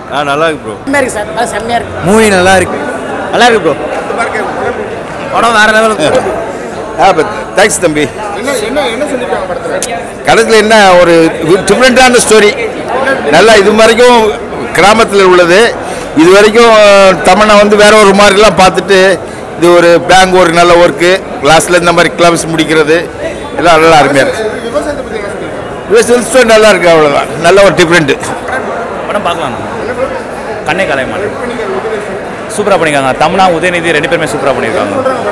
ஆ நல்லா இருக்கு ப்ரோ செம்மையாக இருக்கு சார் அது செம்மையாக இருக்கு மூவி நல்லா இருக்கு நல்லா இருக்கு ப்ரோ படம் வேற லெவலுக்கு ஆ தேங்க்ஸ் தம்பி கடைசியில் என்ன ஒரு டிஃப்ரெண்ட்டான ஸ்டோரி நல்லா இது வரைக்கும் கிராமத்தில் உள்ளது இது வரைக்கும் தமனை வந்து வேற ஒரு மாதிரிலாம் பார்த்துட்டு இது ஒரு பேங்க் ஒரு நல்ல ஒர்க்கு கிளாஸில் இந்த மாதிரி கிளப்ஸ் முடிக்கிறது எல்லாம் நல்லா அருமையாக இருக்கு விவசாய ஸ்டோரி நல்லா இருக்கு அவ்வளோதான் நல்ல ஒரு டிஃப்ரெண்ட்டு படம் பார்க்கலாம் கண்ணே கலைய மாட்டேன் சூப்பராக பண்ணியிருக்காங்க தமனா உதயநிதி ரெண்டு பேருமே சூப்பராக பண்ணியிருக்காங்க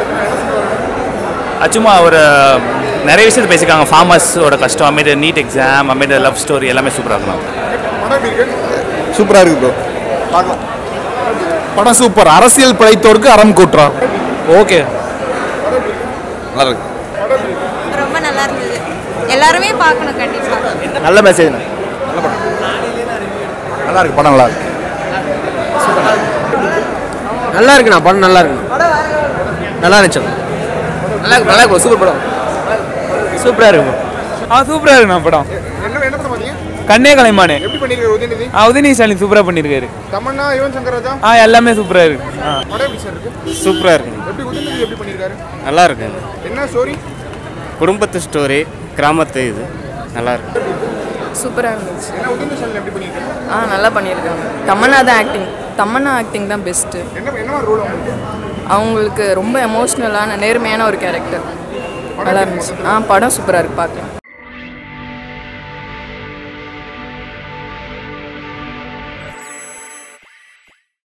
அது சும்மா ஒரு நிறைய விஷயத்தை பேசியிருக்காங்க ஃபார்மர்ஸோட கஷ்டம் அமேட் நீட் எக்ஸாம் அமேட் லவ் ஸ்டோரி எல்லாமே சூப்பராக இருக்கலாம் சூப்பராக இருக்கு ப்ரோ படம் சூப்பர் அரசியல் பிழைத்தோருக்கு அறம் கூட்டுறான் ஓகே நல்லா இருக்கு ரொம்ப நல்லா இருந்தது எல்லாருமே பார்க்கணும் கண்டிப்பாக நல்ல மெசேஜ் நல்லா இருக்கு படம் நல்லா இருக்கு நல்லா இருக்குண்ணா படம் நல்லா இருக்கு நல்லா இருந்துச்சு நல்லா இருக்கு நல்லா இருக்கும் சூப்பர் படம் சூப்பராக இருக்கும் ஆ சூப்பராக இருக்குண்ணா படம் என்ன என்ன படம் பார்த்தீங்க கண்ணே கலைமானே எப்படி பண்ணிருக்காரு உதயநிதி ஆ உதயநிதி ஸ்டாலின் சூப்பராக பண்ணியிருக்காரு தமன்னா யுவன் சங்கர் ராஜா ஆ எல்லாமே சூப்பராக இருக்கு ஆ படம் எப்படி சார் இருக்கு சூப்பராக இருக்கு எப்படி உதயநிதி எப்படி பண்ணிருக்காரு நல்லா இருக்கு என்ன ஸ்டோரி குடும்பத்து ஸ்டோரி கிராமத்து இது நல்லா இருக்கு சூப்பராக இருந்துச்சு என்ன உதயநிதி ஸ்டாலின் எப்படி பண்ணிருக்காரு ஆ நல்லா பண்ணியிருக்காங்க தமன்னா தான் ஆக்டிங் தமன்னா ஆக்டிங் தான் பெஸ்ட்டு என்ன என்ன மாதிரி ரோல் அவங்களுக்கு அவங்களுக்கு ரொம்ப எமோஷ்னலான நேர்மையான ஒரு கேரக்டர் நல்லா இருந்துச்சு ஆ படம் சூப்பராக இருக்கு பார்க்கலாம்